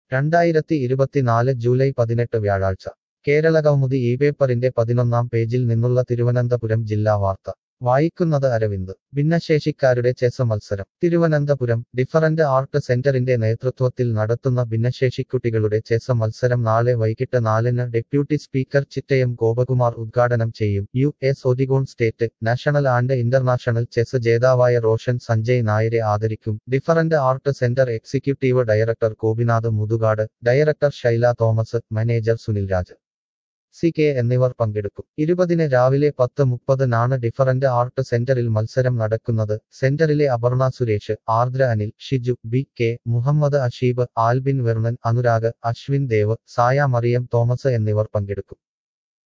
രണ്ടായിരത്തി ഇരുപത്തിനാല് ജൂലൈ പതിനെട്ട് വ്യാഴാഴ്ച കേരളകൗമുദി ഈ പേപ്പറിന്റെ പതിനൊന്നാം പേജിൽ നിന്നുള്ള തിരുവനന്തപുരം ജില്ലാ വാർത്ത വായിക്കുന്നത് അരവിന്ദ് ഭിന്നശേഷിക്കാരുടെ ചെസ് മത്സരം തിരുവനന്തപുരം ഡിഫറന്റ് ആർട്ട് സെന്ററിന്റെ നേതൃത്വത്തിൽ നടത്തുന്ന ഭിന്നശേഷിക്കുട്ടികളുടെ ചെസ് മത്സരം നാളെ വൈകിട്ട് നാലിന് ഡെപ്യൂട്ടി സ്പീക്കർ ചിറ്റയം ഗോപകുമാർ ഉദ്ഘാടനം ചെയ്യും U S Oregon state national and international chess ജേതാവായ റോഷൻ സഞ്ജയ് നായരെ ആദരിക്കും different art centre executive director Gopinath Muthukad director Shaila Thomas manager Sunil Raj C K എന്നിവർ പങ്കെടുക്കും ഇരുപതിന് രാവിലെ പത്ത് മുപ്പതിനാണ് ഡിഫറന്റ് ആർട്ട് സെന്ററിൽ മത്സരം നടക്കുന്നത് സെന്ററിലെ Aparna Suresh Ardra Anil Shiju B K Muhammad Asheeb Albin Vernon Anurag Ashwin Dev Saya Mariyam Thomas എന്നിവർ പങ്കെടുക്കും